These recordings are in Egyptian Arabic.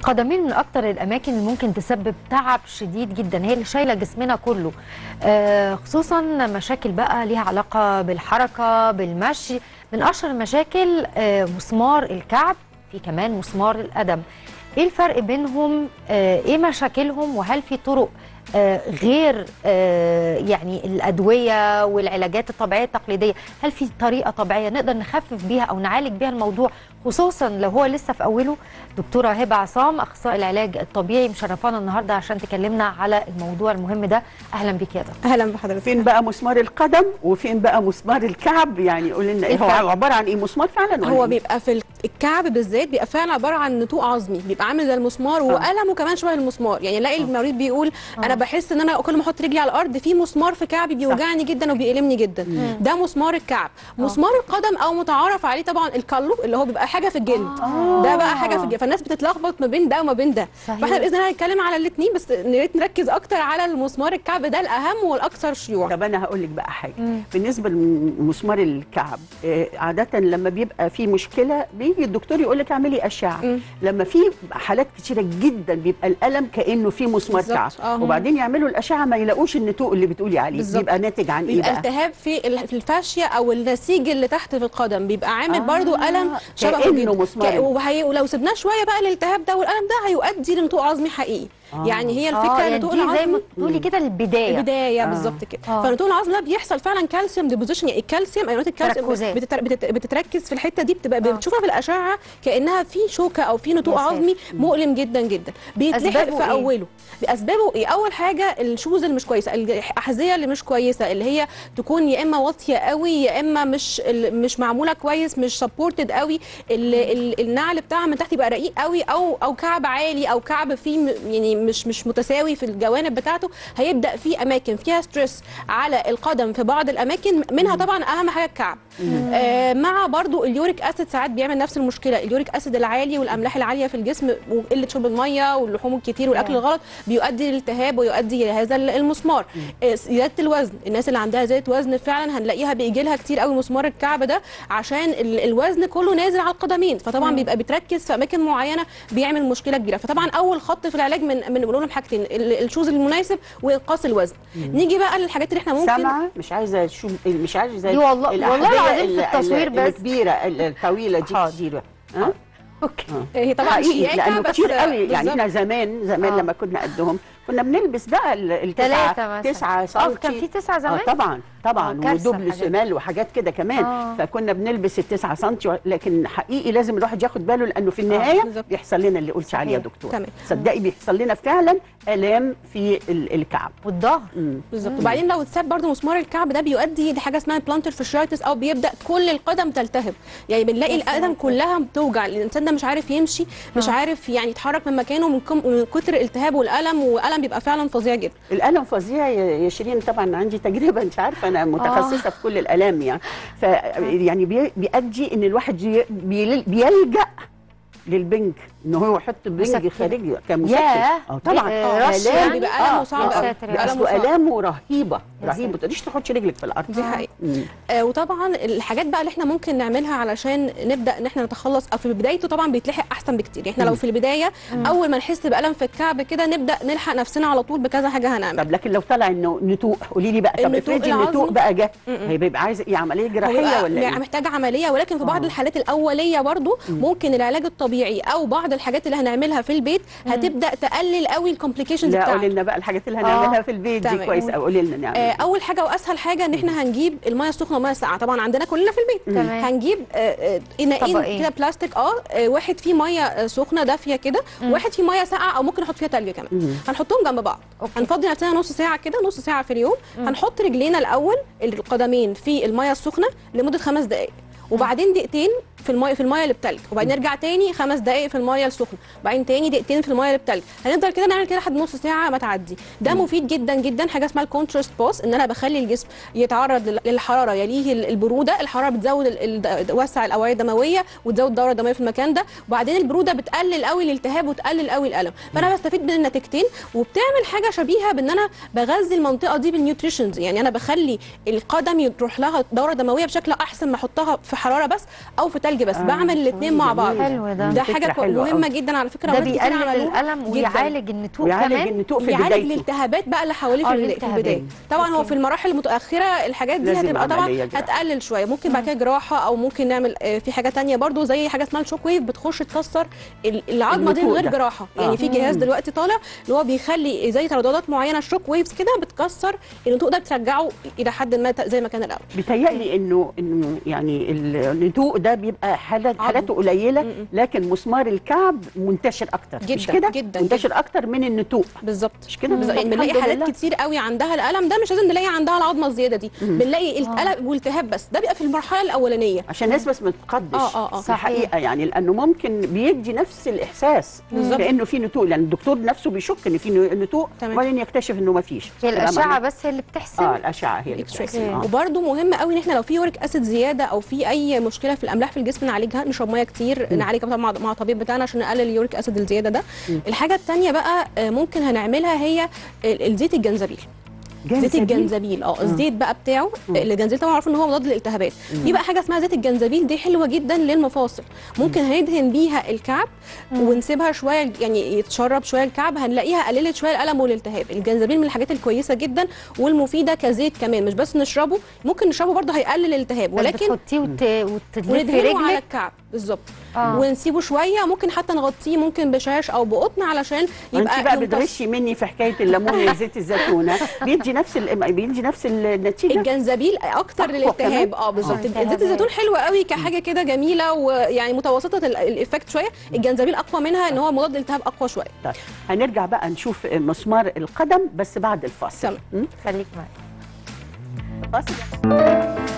القدمين من اكتر الاماكن اللي ممكن تسبب تعب شديد جدا هي اللي شايله جسمنا كله آه، خصوصا مشاكل بقى ليها علاقه بالحركه بالمشي من اشهر المشاكل آه، مسمار الكعب في كمان مسمار القدم ايه الفرق بينهم آه، ايه مشاكلهم وهل في طرق آه، غير آه، يعني الادويه والعلاجات الطبيعيه التقليديه هل في طريقه طبيعيه نقدر نخفف بيها او نعالج بيها الموضوع خصوصا لو هو لسه في اوله دكتوره هبه عصام اخصائي العلاج الطبيعي مشرفانا النهارده عشان تكلمنا على الموضوع المهم ده اهلا بك يا دكتور اهلا بحضرتك فين بقى مسمار القدم وفين بقى مسمار الكعب يعني قول لنا ايه هو الفرق. عباره عن ايه مسمار فعلا ولا هو إيه؟ بيبقى في الكعب بالذات بيبقى فعلا عباره عن نتوء عظمي بيبقى عامل زي المسمار وقلمه كمان شبه المسمار يعني الاقي المريض بيقول انا بحس ان انا كل ما احط رجلي على الارض في مسمار في كعبي بيوجعني جدا وبيألمني جدا ده مسمار الكعب مسمار القدم او متعارف عليه طبعا الكالو اللي هو بيبقى حاجه في الجلد ده بقى حاجه في الجلد فالناس بتتلخبط ما بين ده وما بين ده صحيح. فاحنا باذن الله هنتكلم على الاثنين بس يا ريت نركز اكتر على المسمار الكعب ده الاهم والاكثر شيوعا طب انا هقول لك بقى حاجه بالنسبه لمسمار الكعب آه، عاده لما بيبقى في مشكله بيجي الدكتور يقول لك اعملي اشعه مم. لما في حالات كتيره جدا بيبقى الالم كانه في مسمار بالظبط. كعب آه. وبعدين يعملوا الاشعه ما يلاقوش النتوء اللي بتقولي عليه بالظبط. بيبقى ناتج عن ايه بيبقى بقى التهاب في ال- في الفاشيه او النسيج اللي تحت في القدم بيبقى عامل آه، برضو الم شبهه كأنه جدا مسمار. ك- وهي ولو سبناه شويه بقى للالتهاب ده والالم ده هيؤدي لنتوء عظمي حقيقي آه. يعني هي اه الفكره يعني نتوء دي زي العظمي ما تقولي كده البدايه البدايه آه. بالظبط كده آه. فنتوء العظم ده بيحصل فعلا كالسيوم ديبوزيشن يعني الكالسيوم ايونات الكالسيوم تركزات. بتتر... بتت... بتتركز في الحته دي بتبقى آه. بتشوفها في الاشعه كانها في شوكه او في نتوء يا ساتر. عظمي مؤلم جدا جدا بيتلحق أسبابه في إيه؟ اوله اسبابه ايه اول حاجه الشوز اللي مش كويسه الاحذيه اللي مش كويسه اللي هي تكون يا اما واطيه قوي يا اما مش ال- مش معموله كويس مش سبورتد قوي ال... ال... النعل بتاعها من تحت يبقى رقيق قوي او او كعب عالي او كعب فيه م- يعني مش مش متساوي في الجوانب بتاعته هيبدا في اماكن فيها ستريس على القدم في بعض الاماكن منها طبعا اهم حاجه الكعب آه مع برضو اليوريك اسيد ساعات بيعمل نفس المشكله اليوريك اسيد العالي والاملاح العاليه في الجسم وقله شرب الميه واللحوم الكتير والاكل آه. الغلط بيؤدي للالتهاب ويؤدي لهذا المسمار آه، زياده الوزن الناس اللي عندها زياده وزن فعلا هنلاقيها بيجي لها كتير قوي مسمار الكعب ده عشان ال- الوزن كله نازل على القدمين فطبعا بيبقى بيتركز في اماكن معينه بيعمل مشكله كبيره فطبعا اول خط في العلاج من من بنقول لهم حاجتين ال- الشوز المناسب وانقاص الوزن نيجي بقى للحاجات اللي احنا ممكن سامعه مش عايزه اشوف مش عايزه دي والله- والله الأحذية العظيم في ال- التصوير ال- بس. الكبيره ال- الطويله دي حاضر. كتير ها اوكي هي طبعا حقيقي شياكه لانه بس كتير قوي يعني بالظبط. احنا زمان زمان آه. لما كنا قدهم كنا بنلبس بقى ال- ثلاثة التسعة مثلا تسعة اه سنتي كان في تسعة اه زمان طبعا طبعا آه، كارثة ودبل الحاجات دي. شمال وحاجات كده كمان آه. فكنا بنلبس التسعة سنتي لكن حقيقي لازم الواحد ياخد باله لانه في النهايه بالظبط. بيحصل لنا اللي قلت عليه يا صحيح. دكتور تمام. صدقي بيحصل لنا فعلا الام في ال- الكعب والظهر مم. بالظبط وبعدين لو اتساب برضه مسمار الكعب ده بيؤدي لحاجه اسمها بلانتر فيشرايتس او بيبدا كل القدم تلتهب يعني بنلاقي يا القدم ساتر. كلها بتوجع الانسان ده مش عارف يمشي مش آه. عارف يعني يتحرك من مكانه من كم- من كتر الالتهاب والالم والالم بيبقى فعلا فظيع جدا الالم فظيع يا يا شيرين طبعا عندي تجربه انت عارفه انا متخصصه في كل الالام يعني ف يعني بي- بيؤدي ان الواحد ي- بيل- بيلجا للبنج ان هو يحط بنج مسكن. خارجي كمسكن ياه. اه طبعا آه، رش يعني؟ بيبقى ألمه صعب يا قوي. ساتر يا بيبقى رب. ألمه اصله صعب. الامه رهيبه يا رهيبه ساتر. ما تقدريش تحطي رجلك في الارض دي حقيقة مم. آه وطبعا الحاجات بقى اللي احنا ممكن نعملها علشان نبدا ان احنا نتخلص او في بدايته طبعا بيتلحق احسن بكتير احنا لو في البدايه اول ما نحس بالم في الكعب كده نبدا نلحق نفسنا على طول بكذا حاجه هنعمل طب لكن لو طلع انه نتوء قولي لي بقى طب النتوء افرضي النتوء العظمي. بقى جه م-م. هيبقى عايز ايه عمليه هو جراحيه بيبقى ولا ايه؟ محتاج عمليه ولكن في بعض آه. الحالات الاوليه برضو ممكن العلاج الطبيعي او بعض الحاجات اللي هنعملها في البيت هتبدا تقلل قوي الكومبليكيشنز لا قولي بتاعتها لنا بقى الحاجات اللي هنعملها آه. في البيت دي تمام. كويس قوي قولي لنا نعمل آه، إيه. اول حاجه واسهل حاجه ان احنا هنجيب الميه السخنه والميه الساقعه طبعا عندنا كلنا في البيت تمام. هنجيب آه، آه، اناءين طبقين. كده بلاستيك اه آه، واحد فيه ميه آه، سخنه دافيه كده واحد فيه ميه ساقعه او ممكن نحط فيها تلج كمان مم. هنحطهم جنب بعض أوكي. هنفضي نفسنا نص ساعه كده نص ساعه في اليوم هنحط رجلينا الاول القدمين في الميه السخنه لمده خمس دقائق وبعدين دقيقتين في الميه في الميه اللي بتلج وبعدين نرجع تاني خمس دقائق في الميه السخنه وبعدين تاني دقيقتين في الميه اللي بتلج هنفضل كده نعمل كده لحد نص ساعه ما تعدي ده مفيد جدا جدا حاجه اسمها الكونتراست بوس ان انا بخلي الجسم يتعرض لل- للحراره يليه ال- البروده الحراره بتزود ال- ال- توسع الاوعيه الدمويه وتزود الدوره الدمويه في المكان ده وبعدين البروده بتقلل قوي الالتهاب وتقلل قوي الالم فانا بستفيد من النتيجتين وبتعمل حاجه شبيهه بان انا بغذي المنطقه دي بالنيوتريشنز يعني انا بخلي القدم يروح لها دوره دمويه بشكل احسن ما احطها في حراره بس او في تلج تلج بس آه، بعمل الاثنين مع بعض جميل. حلو ده. ده فكرة حاجه كو- حلوة مهمه أوي. جدا على فكره ده ناس كتير بيقلل عملوه الالم جداً. ويعالج النتوء ويعالج كمان النتوء في بيعالج بدايته الالتهابات بقى اللي حواليه آه، في, البداية- في الالتهابات. البدايه طبعا هو أوكي. في المراحل المتاخره الحاجات دي لازم هتبقى طبعا عملية جراحة. هتقلل شويه ممكن بعد كده جراحه او ممكن نعمل آه، في حاجه تانية برضو زي حاجه اسمها الشوك ويف بتخش تكسر ال- العظمه دي من النتوء غير ده. جراحه آه. يعني في جهاز مم. دلوقتي طالع اللي هو بيخلي زي ترددات معينه الشوك ويفز كده بتكسر النتوء ده بترجعه الى حد ما ت- زي ما كان الاول بيتهيألي انه انه يعني النتوء ده بيبقى حالات عظم. حالاته قليله م-م. لكن مسمار الكعب منتشر اكتر مش جداً، كده جداً، منتشر اكتر من النتوء بالظبط مش كده بالظبط يعني طب بنلاقي الحمد حالات لله. كتير قوي عندها الالم ده مش لازم نلاقي عندها العظمه الزياده دي مم. بنلاقي الالم والتهاب بس ده بيبقى في المرحله الاولانيه عشان الناس بس ما تتقدش آه، آه، آه. في الحقيقه يعني لانه ممكن بيدي نفس الاحساس بالظبط. كانه في نتوء لان الدكتور نفسه بيشك ان في نتوء تمام. وبعدين يكتشف انه ما فيش هي الاشعه بس هي اللي بتحسن اه الاشعه هي اللي الاكس راي بتحسن. آه. وبرده مهم قوي ان احنا لو في يوريك اسيد زياده او في اي مشكله في الاملاح في الجسم نعالجها نشرب ميه كتير نعالجها طبعا مع مع الطبيب بتاعنا عشان نقلل اليوريك اسيد الزياده ده الحاجه الثانيه بقى آه، ممكن هنعملها هي ال- الزيت الجنزبيل زيت جنزبيل؟ الجنزبيل اه الزيت بقى بتاعه مم. الجنزبيل طبعا معروف ان هو مضاد للالتهابات في بقى حاجه اسمها زيت الجنزبيل دي حلوه جدا للمفاصل ممكن هندهن بيها الكعب ونسيبها شويه يعني يتشرب شويه الكعب هنلاقيها قللت شويه الالم والالتهاب الجنزبيل من الحاجات الكويسه جدا والمفيده كزيت كمان مش بس نشربه ممكن نشربه برضه هيقلل الالتهاب ولكن ولكن بتحطيه وت... وتلفي وندهنه على رجلك الكعب بالظبط آه. ونسيبه شويه ممكن حتى نغطيه ممكن بشاش او بقطن علشان يبقى انت بقى يمتص. بتغشي مني في حكايه الليمون وزيت الزيتونه بيدي نفس ال- بيدي نفس النتيجه الجنزبيل اكتر أقوى للالتهاب كمان؟ اه بالظبط آه. زيت التهابات. الزيتون حلو قوي كحاجه كده جميله ويعني متوسطه ال- الايفكت شويه الجنزبيل اقوى منها ان هو مضاد للالتهاب اقوى شويه طيب هنرجع بقى نشوف مسمار القدم بس بعد الفاصل تمام. م? خليك معايا فاصل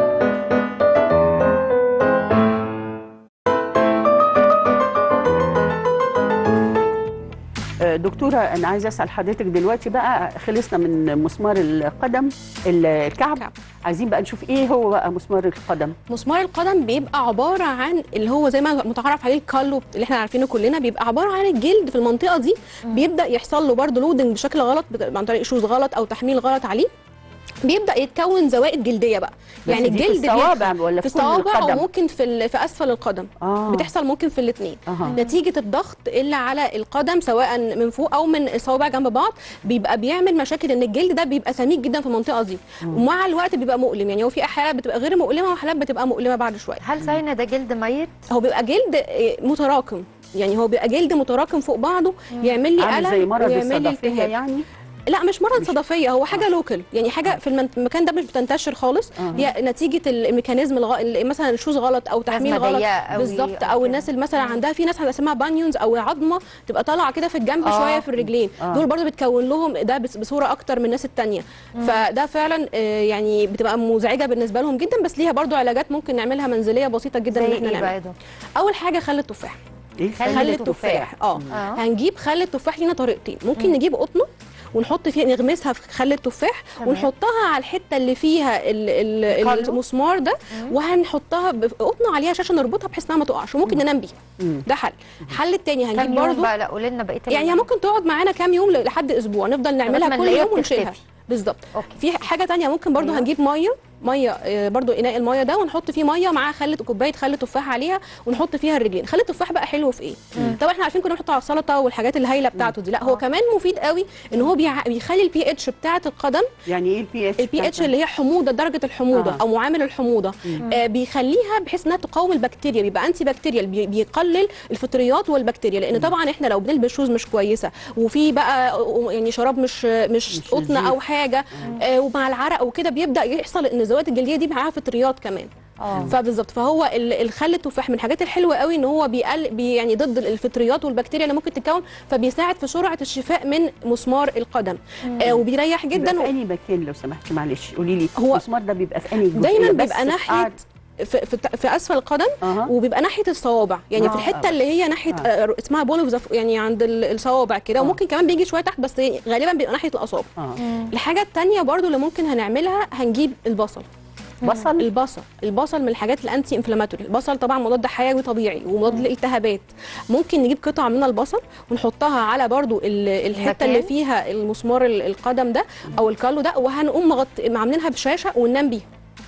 آه، دكتورة أنا عايزة أسأل حضرتك دلوقتي بقى خلصنا من مسمار القدم الكعب كعب. عايزين بقى نشوف إيه هو بقى مسمار القدم مسمار القدم بيبقى عباره عن اللي هو زي ما متعرف عليه الكالو اللي احنا عارفينه كلنا بيبقى عباره عن الجلد في المنطقه دي بيبدا يحصل له برضه لودنج بشكل غلط بت- عن طريق شوز غلط او تحميل غلط عليه بيبدا يتكون زوائد جلديه بقى بس يعني دي في الجلد الصوابع بيدخل ولا في في كل الصوابع او القدم؟ ممكن في ال- في اسفل القدم آه. بتحصل ممكن في الاثنين أها. نتيجه الضغط اللي على القدم سواء من فوق او من الصوابع جنب بعض بيبقى بيعمل مشاكل ان الجلد ده بيبقى سميك جدا في المنطقه دي ومع الوقت بيبقى مؤلم يعني هو في حالات بتبقى غير مؤلمه وحالات بتبقى مؤلمه بعد شويه هل صحيح ان ده جلد ميت هو بيبقى جلد آه، متراكم يعني هو بيبقى جلد متراكم فوق بعضه يعمل لي عامل زي الم مرض ويعمل لي الصدفية التهاب يعني لا مش مرض صدفيه هو حاجه لوكال يعني حاجه في المن- المكان ده مش بتنتشر خالص آه. هي نتيجه الميكانيزم الغ... ال- مثلا الشوز غلط او تحميل لازمة غلط ضيقة أوي بالظبط أو او كده. الناس اللي مثلا عندها في ناس اسمها بانيونز او عظمه تبقى طالعه كده في الجنب آه. شويه في الرجلين آه. دول برضو بتكون لهم ده بس- بصوره اكتر من الناس التانية فده فعلا آه، يعني بتبقى مزعجه بالنسبه لهم جدا بس ليها برضو علاجات ممكن نعملها منزليه بسيطه جدا زي ان احنا ايه بقى نعملها يا دكتور؟ اول حاجه خل التفاح إيه خل خل التفاح. التفاح اه آه. هنجيب خل التفاح لينا طريقتين ممكن نجيب قطنه ونحط فيها نغمسها في خل التفاح تمام. ونحطها على الحته اللي فيها ال ال الكالو. المسمار ده وهنحطها بقطنه عليها شاشه نربطها بحيث انها ما تقعش وممكن ننام بيها مم. ده حل الحل التاني كام هنجيب يوم برضو بقى لا قولي لنا بقيه يعني هي ممكن تقعد معانا كام يوم ل- لحد اسبوع نفضل نعملها ما كل نلاقيها يوم ونشيلها بتختفي. بالظبط أوكي. في حاجه تانية ممكن برضو أيوة. هنجيب ميه ميه آه، برضو اناء الميه ده ونحط فيه ميه معاه خل كوبايه خل تفاح عليها ونحط فيها الرجلين خل التفاح بقى حلو في ايه طبعا احنا عارفين كنا بنحطه على السلطه والحاجات الهايله بتاعته دي لا هو آه. كمان مفيد قوي ان هو بيع- بيخلي البي اتش بتاعه القدم يعني إيه البي اتش البي اتش اللي هي حموضه درجه الحموضه آه. او معامل الحموضه آه بيخليها بحيث انها تقاوم البكتيريا بيبقى انتي بكتيريال بي- بيقلل الفطريات والبكتيريا لان طبعا احنا لو بنلبس شوز مش كويسه وفي بقى يعني شراب مش مش, مش قطن نظيف. او حاجه آه ومع العرق وكده بيبدا يحصل ان الزوائد الجلديه دي معاها فطريات كمان اه فبالظبط فهو ال- الخل التفاح من الحاجات الحلوه قوي ان هو بيقل بي يعني ضد الفطريات والبكتيريا اللي ممكن تتكون فبيساعد في سرعه الشفاء من مسمار القدم آه وبيريح جدا جدا في انهي مكان لو سمحتي معلش قولي لي هو المسمار ده بيبقى في انهي جزء دايما بس بيبقى ناحيه قاعد- في, في, في اسفل القدم أها. وبيبقى ناحيه الصوابع يعني آه. في الحته اللي هي ناحيه آه. آه. اسمها بول اوف يعني عند ال- الصوابع كده آه. وممكن كمان بيجي شويه تحت بس غالبا بيبقى ناحيه الاصابع اه الحاجه الثانيه برضو اللي ممكن هنعملها هنجيب البصل بصل البصل البصل من الحاجات الانتي انفلاماتوري البصل طبعا مضاد حيوي طبيعي ومضاد للالتهابات ممكن نجيب قطعه من البصل ونحطها على برضو ال- الحته المكان؟ اللي فيها المسمار ال- القدم ده او الكالو ده وهنقوم مغط... عاملينها بشاشه وننام بيها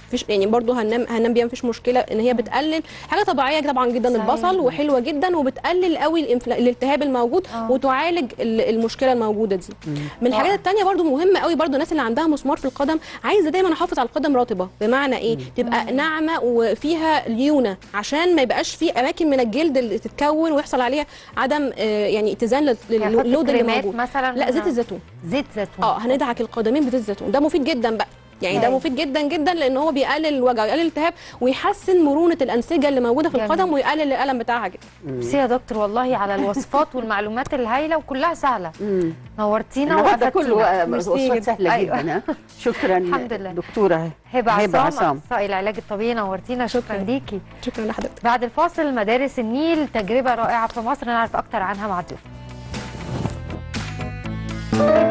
مفيش يعني برضو هننام هننام بيها مفيش مشكله ان هي بتقلل حاجه طبيعيه طبعا جدا صحيح. البصل وحلوه جدا وبتقلل قوي الانفلا- الالتهاب الموجود آه. وتعالج ال- المشكله الموجوده دي من الحاجات رائع. التانية برضو مهمه قوي برضو الناس اللي عندها مسمار في القدم عايزه دايما احافظ على القدم رطبه بمعنى ايه تبقى ناعمه وفيها ليونه عشان ما يبقاش في اماكن من الجلد اللي تتكون ويحصل عليها عدم آه، يعني اتزان لل- يعني أحط للود اللي كريمات موجود مثلا لا زيت الزيتون زيت زيتون اه هندعك القدمين بزيت الزيتون ده مفيد جدا بقى يعني ده أيوة. مفيد جدا جدا لان هو بيقلل الوجع ويقلل الالتهاب ويحسن مرونه الانسجه اللي موجوده في جميل. القدم ويقلل الالم بتاعها جدا ميرسي يا دكتور والله على الوصفات والمعلومات الهايله وكلها سهله مم. نورتينا النهارده وافدتينا كله آه، ميرسي وصفات جدا. سهله أيوة. جدا ها. شكرا الحمد لله. دكتوره هبه عصام عصام اخصائي العلاج الطبيعي نورتينا شكرا شكراً. ليكي شكرا لحضرتك بعد الفاصل مدارس النيل تجربه رائعه في مصر نعرف اكتر عنها مع الضيوف